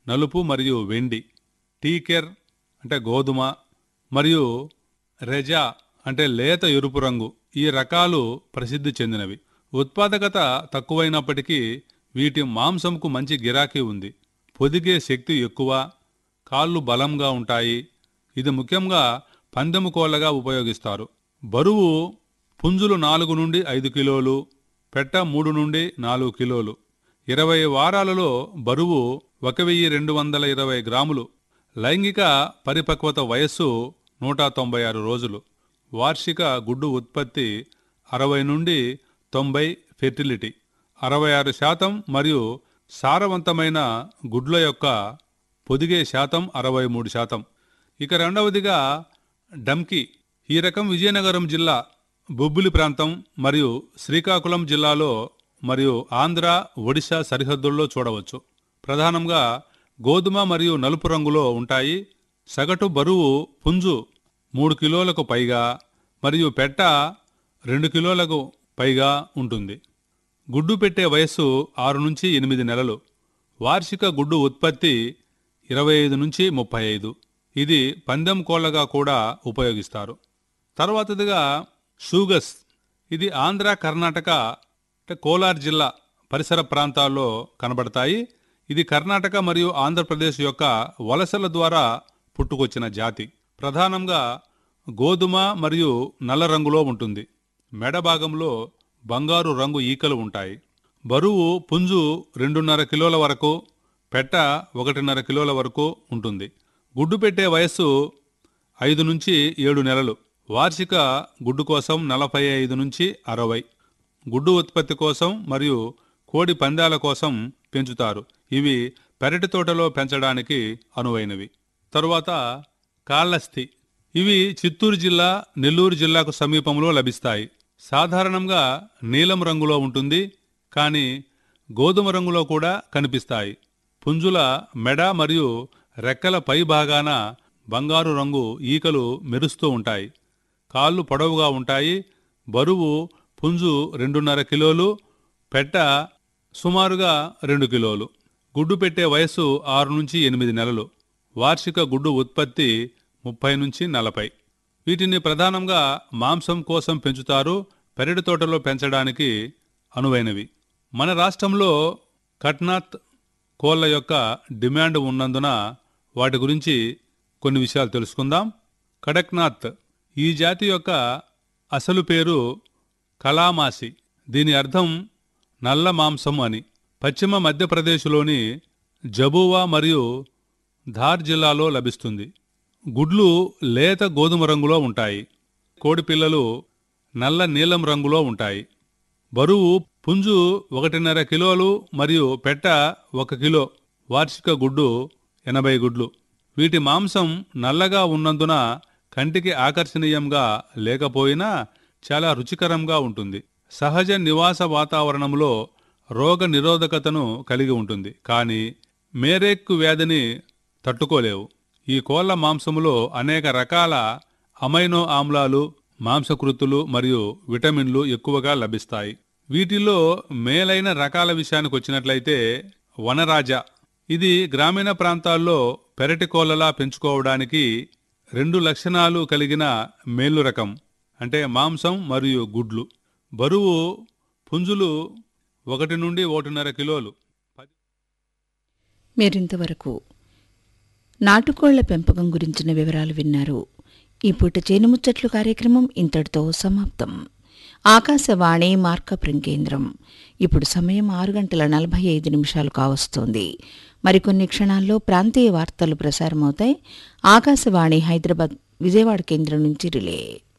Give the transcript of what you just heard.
నలుపు మరియు వెండి టీకెర్ అంటే గోధుమ మరియు రెజా అంటే లేత ఎరుపు రంగు ఈ రకాలు ప్రసిద్ధి చెందినవి ఉత్పాదకత తక్కువైనప్పటికీ వీటి మాంసంకు మంచి గిరాకీ ఉంది పొదిగే శక్తి ఎక్కువ కాళ్ళు బలంగా ఉంటాయి ఇది ముఖ్యంగా పందెము కోళ్ళగా ఉపయోగిస్తారు బరువు పుంజులు నాలుగు నుండి ఐదు కిలోలు పెట్ట మూడు నుండి నాలుగు కిలోలు ఇరవై వారాలలో బరువు ఒక వెయ్యి రెండు వందల ఇరవై గ్రాములు లైంగిక పరిపక్వత వయస్సు నూట తొంభై ఆరు రోజులు వార్షిక గుడ్డు ఉత్పత్తి అరవై నుండి తొంభై ఫెర్టిలిటీ అరవై ఆరు శాతం మరియు సారవంతమైన గుడ్ల యొక్క పొదిగే శాతం అరవై మూడు శాతం ఇక రెండవదిగా డంకీ ఈ రకం విజయనగరం జిల్లా బొబ్బిలి ప్రాంతం మరియు శ్రీకాకుళం జిల్లాలో మరియు ఆంధ్ర ఒడిశా సరిహద్దుల్లో చూడవచ్చు ప్రధానంగా గోధుమ మరియు నలుపు రంగులో ఉంటాయి సగటు బరువు పుంజు మూడు కిలోలకు పైగా మరియు పెట్ట రెండు కిలోలకు పైగా ఉంటుంది గుడ్డు పెట్టే వయస్సు ఆరు నుంచి ఎనిమిది నెలలు వార్షిక గుడ్డు ఉత్పత్తి ఇరవై ఐదు నుంచి ముప్పై ఐదు ఇది పందెం కోళ్ళగా కూడా ఉపయోగిస్తారు తర్వాతదిగా షూగస్ ఇది ఆంధ్ర కర్ణాటక అంటే కోలార్ జిల్లా పరిసర ప్రాంతాల్లో కనబడతాయి ఇది కర్ణాటక మరియు ఆంధ్రప్రదేశ్ యొక్క వలసల ద్వారా పుట్టుకొచ్చిన జాతి ప్రధానంగా గోధుమ మరియు నల్ల రంగులో ఉంటుంది మెడ భాగంలో బంగారు రంగు ఈకలు ఉంటాయి బరువు పుంజు రెండున్నర కిలోల వరకు పెట్ట ఒకటిన్నర కిలోల వరకు ఉంటుంది గుడ్డు పెట్టే వయస్సు ఐదు నుంచి ఏడు నెలలు వార్షిక గుడ్డు కోసం నలభై ఐదు నుంచి అరవై గుడ్డు ఉత్పత్తి కోసం మరియు కోడి పందాల కోసం పెంచుతారు ఇవి పెరటి తోటలో పెంచడానికి అనువైనవి తరువాత కాళ్ళస్థి ఇవి చిత్తూరు జిల్లా నెల్లూరు జిల్లాకు సమీపంలో లభిస్తాయి సాధారణంగా నీలం రంగులో ఉంటుంది కానీ గోధుమ రంగులో కూడా కనిపిస్తాయి పుంజుల మెడ మరియు రెక్కల పై భాగాన బంగారు రంగు ఈకలు మెరుస్తూ ఉంటాయి కాళ్ళు పొడవుగా ఉంటాయి బరువు పుంజు రెండున్నర కిలోలు పెట్ట సుమారుగా రెండు కిలోలు గుడ్డు పెట్టే వయస్సు ఆరు నుంచి ఎనిమిది నెలలు వార్షిక గుడ్డు ఉత్పత్తి ముప్పై నుంచి నలభై వీటిని ప్రధానంగా మాంసం కోసం పెంచుతారు పెరటి తోటలో పెంచడానికి అనువైనవి మన రాష్ట్రంలో కట్నాత్ కోళ్ళ యొక్క డిమాండ్ ఉన్నందున వాటి గురించి కొన్ని విషయాలు తెలుసుకుందాం కడక్నాథ్ ఈ జాతి యొక్క అసలు పేరు కలామాసి దీని అర్థం నల్ల మాంసం అని పశ్చిమ మధ్యప్రదేశ్లోని జబువా మరియు ధార్ జిల్లాలో లభిస్తుంది గుడ్లు లేత గోధుమ రంగులో ఉంటాయి కోడి పిల్లలు నల్ల నీలం రంగులో ఉంటాయి బరువు పుంజు ఒకటిన్నర కిలోలు మరియు పెట్ట ఒక కిలో వార్షిక గుడ్డు ఎనభై గుడ్లు వీటి మాంసం నల్లగా ఉన్నందున కంటికి ఆకర్షణీయంగా లేకపోయినా చాలా రుచికరంగా ఉంటుంది సహజ నివాస వాతావరణంలో రోగ నిరోధకతను కలిగి ఉంటుంది కానీ మేరేక్కు వ్యాధిని తట్టుకోలేవు ఈ కోళ్ల మాంసములో అనేక రకాల అమైనో ఆమ్లాలు మాంసకృతులు మరియు విటమిన్లు ఎక్కువగా లభిస్తాయి వీటిలో మేలైన రకాల విషయానికి వచ్చినట్లయితే వనరాజ ఇది గ్రామీణ ప్రాంతాల్లో పెరటి కోళ్ళలా పెంచుకోవడానికి రెండు లక్షణాలు కలిగిన మేలు రకం అంటే మాంసం మరియు గుడ్లు బరువు పుంజులు ఒకటి నుండి ఒకటిన్నర కిలోలు మీరింతవరకు నాటుకోళ్ల పెంపకం గురించిన వివరాలు విన్నారు ఈ పూట చేనుముచ్చట్లు కార్యక్రమం ఇంతటితో సమాప్తం ఆకాశవాణి మార్కపురం కేంద్రం ఇప్పుడు సమయం ఆరు గంటల నలభై ఐదు నిమిషాలు కావస్తోంది మరికొన్ని క్షణాల్లో ప్రాంతీయ వార్తలు ప్రసారమవుతాయి ఆకాశవాణి హైదరాబాద్ విజయవాడ కేంద్రం నుంచి రిలే